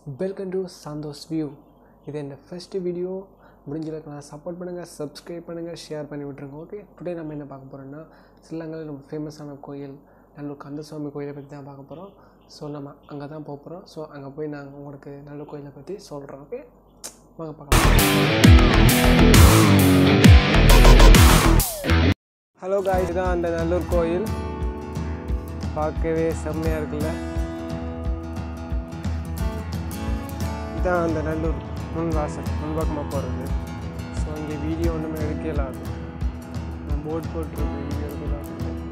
Welcome to Santhosh view இது என் first video முடிஞ்சளவுக்கு நான் சப்போர்ட் பண்ணுங்கள் சப்ஸ்கிரைப் பண்ணுங்கள் ஷேர் பண்ணி விட்ருங்க ஓகே டுடே நம்ம என்ன பார்க்க போகிறோம்னா சிலங்கல் ரொம்ப ஃபேமஸான கோயில் நல்லூர் கந்தசுவாமி கோயிலை பற்றி தான் பார்க்க போகிறோம் ஸோ நம்ம அங்கே தான் போக போகிறோம் ஸோ அங்கே போய் நாங்கள் உங்களுக்கு நல்லூர் கோயிலை பற்றி சொல்கிறோம் ஓகே வாங்க பார்க்கலாம் ஹலோ காய் தான் அந்த நல்லூர் கோயில் பார்க்கவே செம்மையாக இருக்குல்ல இதான் அந்த நல்லூர் முன் வாசல் முன்பக்கமாக போகிறது ஸோ இங்கே வீடியோ ஒன்றுமே எடுக்கலாது நான் போர்ட் போட்டிருக்கு வீடியோ எடுக்கலாம்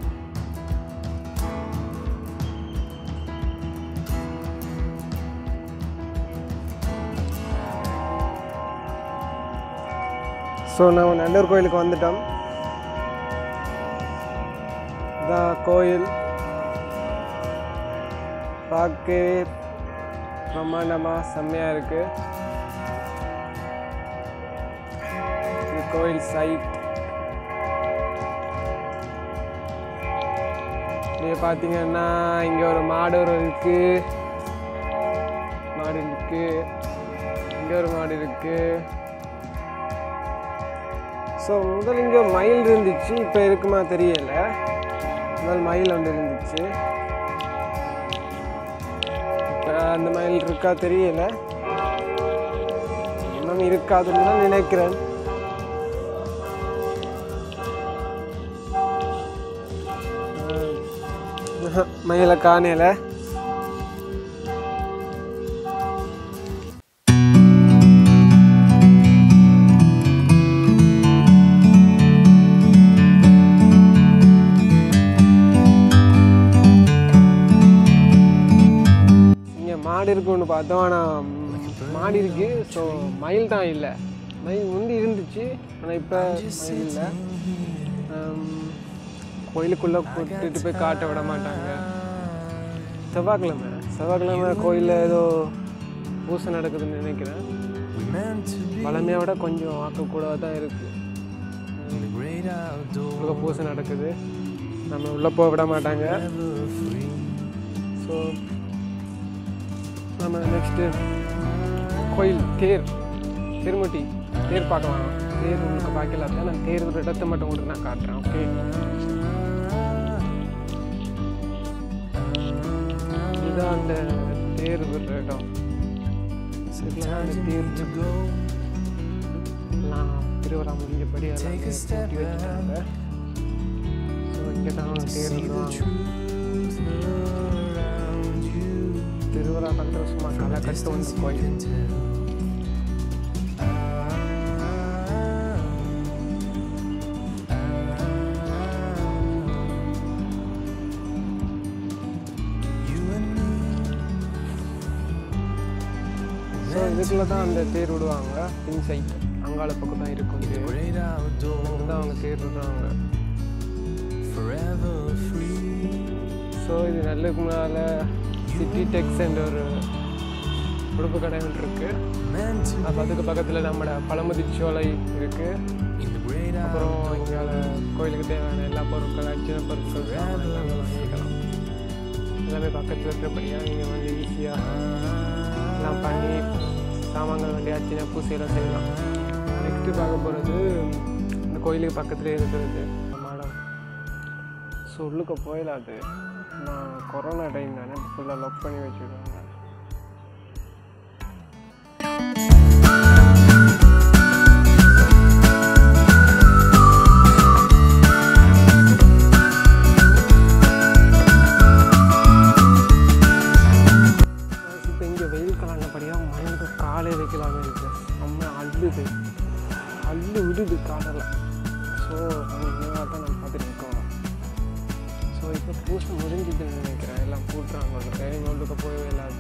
ஸோ நம்ம நல்லூர் கோயிலுக்கு வந்துட்டோம் இதான் கோயில் பார்க்கவே பிரம்மாண்டமாக செம்மையாக இருக்குது இது கோயில் சைட் இங்கே பார்த்தீங்கன்னா இங்கே ஒரு மாடு ஒரு இருக்கு மாடு இருக்கு இங்கே ஒரு மாடு இருக்கு ஸோ முதல் இங்கே மயில் இருந்துச்சு இப்போ இருக்குமா தெரியல முதல் மயில் ஒன்று இருந்துச்சு இப்போ அந்த மயில் இருக்கா தெரியல இன்னும் இருக்காதுன்னு தான் நினைக்கிறேன் அஹ் மயிலை காணையில இங்கே மாடு இருக்குன்னு பார்த்தோம் ஆனால் மாடு இருக்கு ஸோ மயில் தான் இல்லை மயில் முந்தி இருந்துச்சு ஆனால் இப்போ மயில் இல்லை கோயிலுக்குள்ளே கூட்டிட்டு போய் காட்ட விட மாட்டாங்க செவ்வாய்க்கிழமை செவ்வாய்க்கிழமை கோயிலில் ஏதோ பூசை நடக்குதுன்னு நினைக்கிறேன் பழமையை விட கொஞ்சம் ஆக்க கூட தான் இருக்குது உள்ள பூசை நடக்குது நம்ம உள்ளே போக விட மாட்டாங்க ஸோ நம்ம நெக்ஸ்ட்டு கோயில் தேர் திருமுட்டி தேர் பார்க்கலாம் தேர் உங்களுக்கு பார்க்கல நான் தேர் ஒரு இடத்த மட்டும் உங்களுக்கு நான் காட்டுறேன் ஓகே இதுதான் அந்த தேர் விடுற இடம் இதுலதான் அந்த தேர் இருக்கு. எல்லாம் திருவிழா முடிஞ்சபடி எல்லாம் பூட்டி வச்சுட்டாங்க ஸோ இங்கே தான் தேர் விடுவாங்க திருவிழா பண்ணுற சும்மா களை கட்டு வந்து கோயில் ஸோ இதுக்குள்ள தான் அந்த தேர் விடுவாங்க பின் சைட் அங்காள பக்கம் தான் இருக்கும் தேர் அங்கே தான் அவங்க தேர் விடுறாங்க ஸோ இது நல்லதுக்கு முன்னால் சிட்டி டெக்ஸ் என்ற ஒரு உடுப்பு கடை ஒன்று இருக்கு அப்போ அதுக்கு பக்கத்தில் நம்மளோட பழமுதி சோலை இருக்கு அப்புறம் இங்கே கோயிலுக்கு தேவையான எல்லா பொருட்கள் அர்ச்சனை பொருட்கள் சாமான் எல்லாமே வாங்கிக்கலாம் எல்லாமே பக்கத்தில் இருக்கிறபடியாக நீங்கள் வந்து ஈஸியாக எல்லாம் பண்ணி சாமான்கள் வேண்டிய அர்ச்சனை பூசையெல்லாம் செய்யலாம் நெக்ஸ்ட்டு பார்க்க போகிறது இந்த கோயிலுக்கு பக்கத்துலேயே இருக்கிறது மாடம் ஸோ உள்ளுக்க போயிடாது நான் கொரோனா டைம் தானே ஃபுல்லாக லாக் பண்ணி வச்சுருக்காங்க இப்போ இங்கே வெயில் கலாண்டபடியாக மண்ணுக்கு காலே வைக்கலாமே இருக்கு செம்ம அள்ளுது அள்ளு விடுது காலெல்லாம் ஸோ அங்கே தான் நம்ம பார்த்துட்டு இருக்கோம் ஸோ இப்போ பூசை முடிஞ்சுதுன்னு நினைக்கிறேன் எல்லாம் போட்டுறாங்க ட்ரைனிங் உள்ளுக்கு போயவே இல்லாது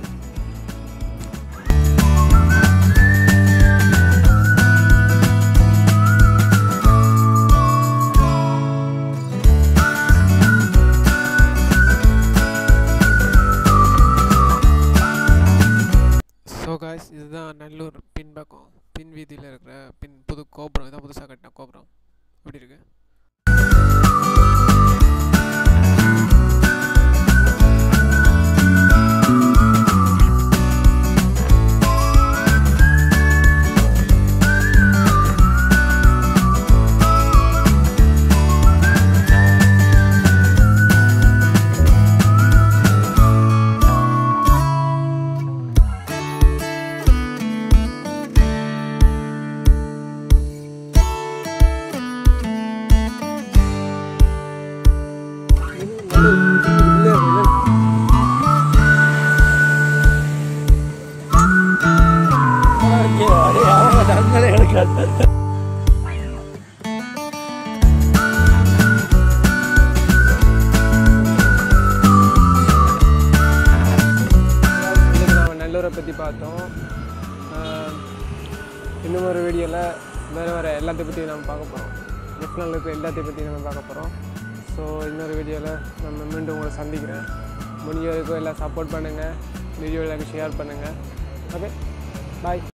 ஸோ காய்ஸ் இதுதான் நல்லூர் பின்பக்கம் பின் வீதியில் இருக்கிற பின் புது கோபுரம் இதான் புதுசாக கட்டின கோபுரம் எப்படி இருக்கு வீடியோவில் வேறு வேறு எல்லாத்தையும் பற்றி நம்ம பார்க்க போகிறோம் லெஃப்டில் இருக்கிற எல்லாத்தையும் பற்றி நம்ம பார்க்க போகிறோம் ஸோ இன்னொரு வீடியோவில் நம்ம மீண்டும் உங்களை சந்திக்கிறேன் முடிஞ்ச வரைக்கும் எல்லாம் சப்போர்ட் பண்ணுங்கள் வீடியோ எல்லாருக்கும் ஷேர் பண்ணுங்கள் ஓகே பாய்